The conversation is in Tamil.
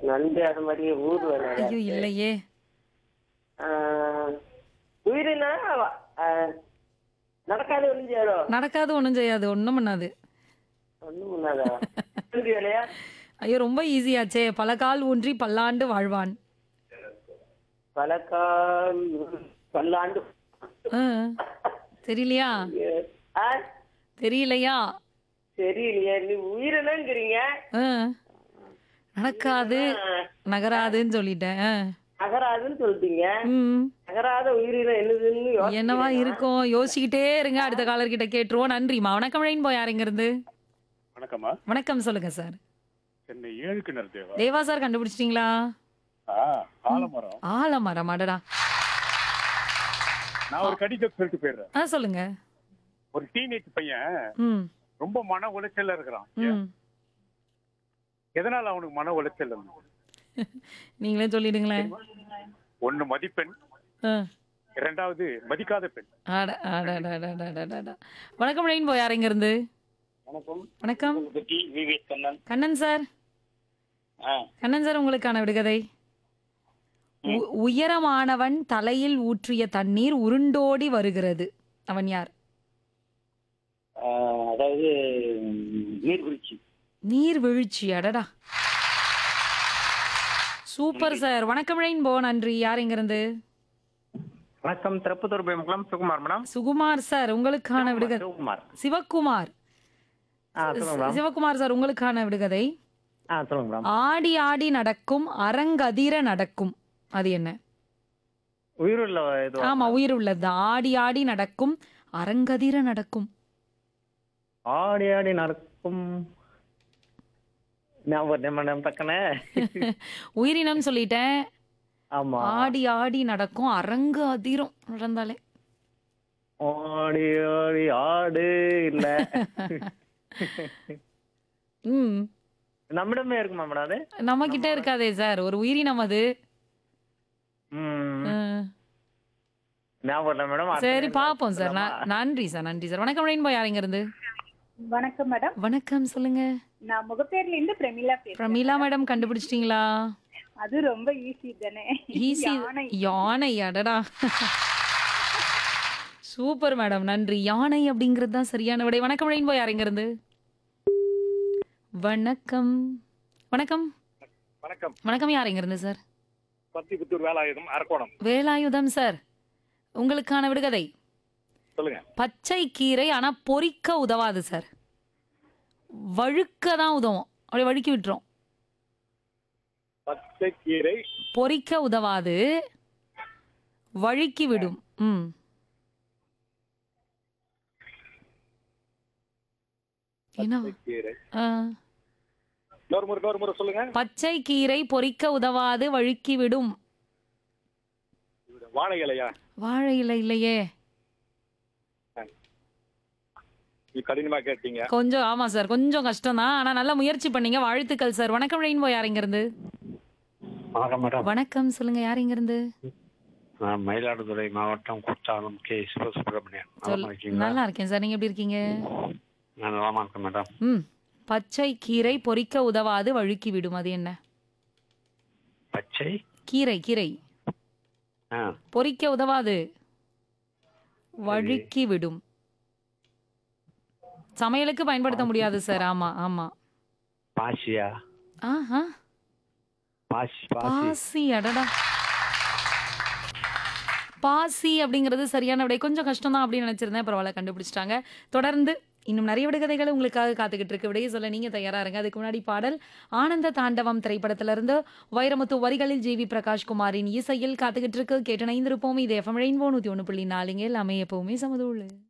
நண்டு அது மாதிரி ஊர் வேலை ஐயோ இல்லையே உயிரினா ஆஹ், நடக்காத ஒன்றும் செய்யாதோ நடக்காது ஒண்ணும் செய்யாது ஒண்ணும் பண்ணாது ஒன்றும் பண்ணாதா நண்டு வேலையா ஐயோ ரொம்ப ஈஸியாச்சே பல கால் ஊன்றி பல்லாண்டு வாழ்வான் பலகால் பல்லாண்டு ஆ, தெரியலையா ஆ தெரியலையா தெரியலையே நீ உயிரினங்கிறீங்க ஆ, நடக்காது நகராதுன்னு சொல்லிட்டேன் ஆ. நகராதுன்னு சொல்லிட்டீங்க ம் நகராத உயிரினம் என்னதுன்னு யோசி- என்னவா இருக்கும் யோசிச்சுக்கிட்டே இருங்க அடுத்த காலர் கிட்ட கேட்டுருவோம் நன்றிமா வணக்கம் ரெயின்போ யாருங்க இருந்து வணக்கம்மா வணக்கம் சொல்லுங்க சார் சென்னை ஏழு கிணறு தேவா தேவா சார் கண்டுபிடிச்சிட்டீங்களா ஆ ஆலமரம் ஆலமரம் அடடா நான் ஒரு கடிதம் சொல்லிட்டு போயிடுறேன் ஆ சொல்லுங்க ஒரு டீனேஜ் பையன் ம் ரொம்ப மன உளைச்சல்ல இருக்கிறான் ம் எதனால அவனுக்கு மன உளைச்சல் வந்து? நீங்களே சொல்லிடுங்களேன் ஒண்ணு மதிப்பெண் ஆ. இரண்டாவது மதிக்காத பெண் அட அட அட அட அட அட அட. வணக்கம் ரெயின்போ யாருங்க இருந்து வணக்கம் வணக்கம் T Vivek Kannan Kannan sir Kannan sir உங்களுக்கான விடுகதை உ- உயரமானவன் தலையில் ஊற்றிய தண்ணீர் உருண்டோடி வருகிறது அவன் யார் அதாவது நீர்வீழ்ச்சி நீர்வீழ்ச்சி அடடா சூப்பர் சார் வணக்கம் ரெயின்போ நன்றி யார் இங்க இருந்து வணக்கம் திருப்பத்தூர் பயமங்கலம் சுகுமார் மேடம் சுகுமார் சார் உங்களுக்கான விடுகதை சுகுமார் சிவக்குமார் ஆ சொல்லுங்க மேடம் சிவக்குமார் சார் உங்களுக்கான விடுகதை ஆ சொல்லுங்க மேடம் ஆடி ஆடி நடக்கும் அரங்கதிர நடக்கும் அது என்ன உயிருள்ள இது ஆமா உயிர் உள்ளது ஆடி ஆடி நடக்கும் அரங்கதிர நடக்கும் ஆடி ஆடி நடக்கும் ஞாபகம் நம்ம நம்ம டக்குனே உயிரினம் சொல்லிட்டேன் ஆமா ஆடி ஆடி நடக்கும் அரங்கு அதிரம் நடந்தாலே ஆடி ஆடி ஆடு இல்ல ம் நம்மிடமே இருக்குமா மேடம் அது நம்ம கிட்ட இருக்காதே சார் ஒரு உயிரினம் அது ம் ம். ஞாபகம் இல்லை மேடம் சரி பாப்போம் சார் ந- நன்றி சார் நன்றி சார் வணக்கம் ரெயின்போ யாருங்க இருந்து வணக்கம் மேடம் வணக்கம் சொல்லுங்க நான் முகப்பேர்ல இருந்து பிரமிளா பேசுறேன் பிரமீளா மேடம் கண்டுபிடிச்சிட்டீங்களா அது ரொம்ப ஈஸி தானே ஈஸி யானை. யானை அடடா சூப்பர் மேடம் நன்றி யானை அப்படிங்கிறது தான் சரியான விடை வணக்கம் ரெயின்போ யாருங்க இருந்து வணக்கம் வணக்கம் வணக்கம் வணக்கம் யாருங்க இருந்து சார் பத்திபுத்தூர் வேலாயுதம் அரக்கோணம் வேலாயுதம் சார் உங்களுக்கான விடுகதை சொல்லுங்க பச்சை கீரை ஆனா பொரிக்க உதவாது சார் வழுக்க தான் உதவும் அப்படியே வழுக்கி விட்டுரும் பச்சை கீரை பொரிக்க உதவாது வழுக்கி விடும் ம் என்ன கீரை ஆ. இன்னொரு முறை இன்னொரு முறை சொல்லுங்க பச்சை கீரை பொரிக்க உதவாது வழுக்கி விடும் வாழை இலையா வாழை இலை இல்லையே நீ கடினமா கேட்டீங்க கொஞ்சம் ஆமா சார் கொஞ்சம் கஷ்டம் தான் ஆனா நல்லா முயற்சி பண்ணீங்க வாழ்த்துக்கள் சார் வணக்கம் ரெயின்போ யார் இங்க இருந்து வணக்கம் மேடம் வணக்கம் சொல்லுங்க யார் இங்க இருந்து நான் மயிலாடுதுறை மாவட்டம் குற்றாலம் கே சிவசுப்பிரமணியன் சொல் நலமா இருக்கீங்களா நல்லா இருக்கேன் சார் நீங்க எப்படி இருக்கீங்க நான் நலமா இருக்கேன் மேடம் ம் பச்சை கீரை பொரிக்க உதவாது வழுக்கி விடும் அது என்ன பச்சை கீரை கீரை ஆ பொரிக்க உதவாது வழுக்கி விடும் சமையலுக்கு பயன்படுத்த முடியாது சார் ஆமா ஆமா பாசியா ஆஹா பாசி பாசி பாசி அடடா பாசி அப்படிங்கிறது சரியான விடை கொஞ்சம் கஷ்டம் தான் அப்படின்னு நினைச்சிருந்தேன் பரவாயில்ல கண்டுபிடிச்சிட்டாங்க தொடர்ந்து இன்னும் நிறைய விடுகதைகள் உங்களுக்காக காத்துக்கிட்டு இருக்கு விடையை சொல்ல நீங்க தயாரா இருங்க அதுக்கு முன்னாடி பாடல் ஆனந்த தாண்டவம் திரைப்படத்திலிருந்து வைரமுத்து வரிகளில் ஜி வி பிரகாஷ் குமாரின் இசையில் காத்துக்கிட்டு இருக்கு கேட்டு இணைந்திருப்போம் இது எஃப்எம் ரெயின்போ நூத்தி ஒன்று புள்ளி நாலுங்க எல்லாமே எப்பவுமே சமதூள்